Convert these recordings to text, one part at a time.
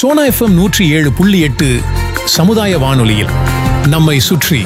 Sona FM நூற்றி ஏழு புள்ளி எட்டு சமுதாய வானொலியில் நம்மை சுற்றி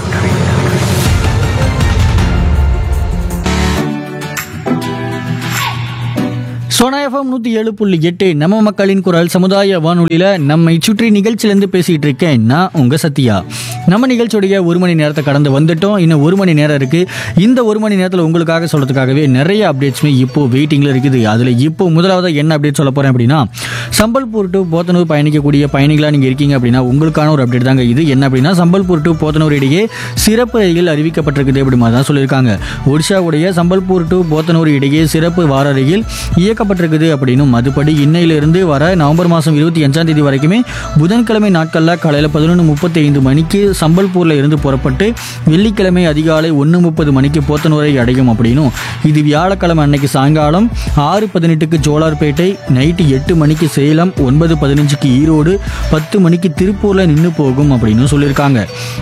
சோனா எஃப்எம் நூற்றி ஏழு புள்ளி எட்டு நம்ம மக்களின் குரல் சமுதாய வானொலியில் நம்மை சுற்றி நிகழ்ச்சியிலேருந்து பேசிகிட்டு இருக்கேன் நான் உங்கள் சத்யா நம்ம நிகழ்ச்சியுடைய ஒரு மணி நேரத்தை கடந்து வந்துட்டோம் இன்னும் ஒரு மணி நேரம் இருக்குது இந்த ஒரு மணி நேரத்தில் உங்களுக்காக சொல்கிறதுக்காகவே நிறைய அப்டேட்ஸுமே இப்போது வெயிட்டிங்கில் இருக்குது அதில் இப்போ முதலாவது என்ன அப்டேட் சொல்ல போகிறேன் அப்படின்னா சம்பல்பூர் டு போத்தனூர் பயணிக்கக்கூடிய பயணிகளாக நீங்கள் இருக்கீங்க அப்படின்னா உங்களுக்கான ஒரு அப்டேட் தாங்க இது என்ன அப்படின்னா சம்பல்பூர் டு போத்தனூர் இடையே சிறப்பு ரயில் அறிவிக்கப்பட்டிருக்குது அப்படி மாதிரி தான் சொல்லியிருக்காங்க ஒடிஷாவுடைய சம்பல்பூர் டு போத்தனூர் இடையே சிறப்பு வார ரயில் இயக்கப்பட்டிருக்குது அப்படின்னும் அதுபடி இன்னையிலிருந்து வர நவம்பர் மாதம் இருபத்தி அஞ்சாம் தேதி வரைக்குமே புதன்கிழமை நாட்களில் காலையில் பதினொன்று முப்பத்தி ஐந்து மணிக்கு சம்பல்பூரில் இருந்து புறப்பட்டு வெள்ளிக்கிழமை அதிகாலை ஒன்று முப்பது மணிக்கு போத்தனூரை அடையும் அப்படின்னும் இது வியாழக்கிழமை அன்னைக்கு சாயங்காலம் ஆறு பதினெட்டுக்கு ஜோலார்பேட்டை நைட்டு எட்டு மணிக்கு சேலம் ஒன்பது பதினஞ்சுக்கு ஈரோடு பத்து மணிக்கு திருப்பூரில் நின்று போகும் அப்படின்னு சொல்லியிருக்காங்க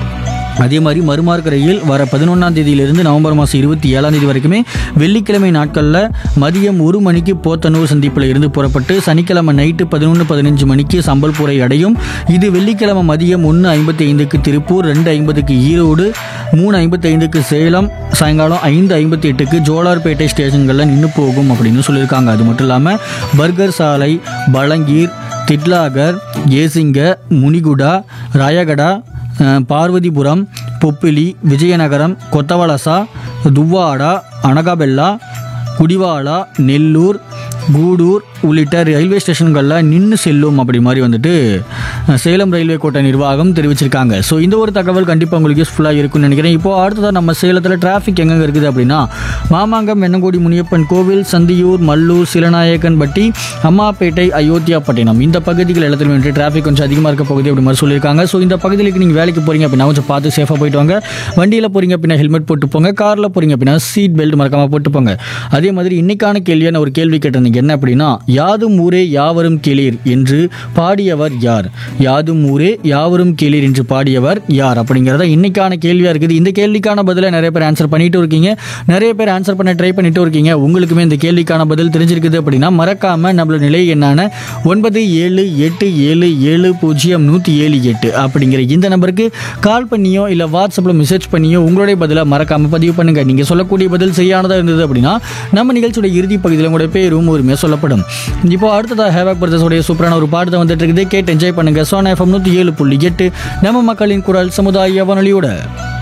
அதே மாதிரி மறுமார்க்க ரயில் வர பதினொன்றாம் தேதியிலிருந்து நவம்பர் மாதம் இருபத்தி ஏழாம் தேதி வரைக்குமே வெள்ளிக்கிழமை நாட்களில் மதியம் ஒரு மணிக்கு போத்தனூர் சந்திப்பில் இருந்து புறப்பட்டு சனிக்கிழமை நைட்டு பதினொன்று பதினஞ்சு மணிக்கு சம்பல்பூரை அடையும் இது வெள்ளிக்கிழமை மதியம் ஒன்று ஐம்பத்தி ஐந்துக்கு திருப்பூர் ரெண்டு ஐம்பதுக்கு ஈரோடு மூணு ஐம்பத்தி ஐந்துக்கு சேலம் சாயங்காலம் ஐந்து ஐம்பத்தி எட்டுக்கு ஜோலார்பேட்டை ஸ்டேஷன்களில் நின்று போகும் அப்படின்னு சொல்லியிருக்காங்க அது மட்டும் இல்லாமல் பர்கர் சாலை பழங்கீர் திட்லாகர் ஏசிங்க முனிகுடா ராயகடா அஹ், பார்வதிபுரம் பொப்பிலி விஜயநகரம் கொத்தவலசா துவ்வாடா அனகாபெல்லா குடிவாலா நெல்லூர் கூடூர் உள்ளிட்ட ரயில்வே ஸ்டேஷன்களில் நின்று செல்லும் அப்படி மாதிரி வந்துட்டு அஹ், சேலம் ரயில்வே கோட்ட நிர்வாகம் தெரிவிச்சிருக்காங்க ஸோ இந்த ஒரு தகவல் கண்டிப்பாக உங்களுக்கு யூஸ்ஃபுல்லாக இருக்கும்னு நினைக்கிறேன் இப்போ அடுத்ததாக நம்ம சேலத்தில் டிராஃபிக் எங்கெங்க இருக்குது அப்படின்னா மாமாங்கம் வெண்ணங்கோடி முனியப்பன் கோவில் சந்தியூர் மல்லூர் சிலநாயக்கன்பட்டி அம்மாப்பேட்டை அயோத்தியாப்பட்டினம் இந்த பகுதிகள் எல்லாத்துலையும் வந்துட்டு டிராஃபிக் கொஞ்சம் அதிகமாக இருக்க போகுது அப்படி மாதிரி சொல்லியிருக்காங்க ஸோ இந்த பகுதிகளுக்கு நீங்கள் வேலைக்கு போகிறீங்க அப்படின்னா கொஞ்சம் பார்த்து சேஃபாக போயிட்டு வாங்க வண்டியில் போகிறீங்க அப்படின்னா ஹெல்மெட் போட்டு போங்க காரில் போகிறீங்க அப்படின்னா சீட் பெல்ட் மறக்காமல் போட்டு போங்க அதே மாதிரி இன்னைக்கான கேள்வியான ஒரு கேள்வி கேட்டிருந்தீங்க என்ன அப்படின்னா யாதும் ஊரே யாவரும் கேளீர் என்று பாடியவர் யார் யாதும் ஊரே யாவரும் கேளீர் என்று பாடியவர் யார் அப்படிங்கிறத இன்னைக்கான கேள்வியாக இருக்குது இந்த கேள்விக்கான பதிலை நிறைய பேர் ஆன்சர் பண்ணிட்டு இருக்கீங்க நிறைய பேர் ஆன்சர் பண்ண ட்ரை பண்ணிட்டு இருக்கீங்க உங்களுக்குமே இந்த கேள்விக்கான பதில் தெரிஞ்சிருக்குது அப்படின்னா மறக்காம நம்மளோட நிலை என்னான ஒன்பது ஏழு எட்டு ஏழு ஏழு பூஜ்ஜியம் நூற்றி ஏழு எட்டு அப்படிங்கிற இந்த நம்பருக்கு கால் பண்ணியோ இல்லை வாட்ஸ்அப்பில் மெசேஜ் பண்ணியோ உங்களுடைய பதிலை மறக்காம பதிவு பண்ணுங்க நீங்கள் சொல்லக்கூடிய பதில் சரியானதாக இருந்தது அப்படின்னா நம்ம நிகழ்ச்சியோட இறுதி பகுதியில் உங்களுடைய பேரும் உரிமையாக சொல்லப்படும் இப்போ அடுத்ததாக ஹேவாக் பிரதர்ஸோடைய சூப்பரான ஒரு பாடத்தை வந்துட்டு இருக்குது கேட்டு என்ஜாய் பண்ணுங்க சோனா எஃப்எம் நூற்றி ஏழு புள்ளி எட்டு நம்ம மக்களின் குரல் சமுதாய வானொலியோட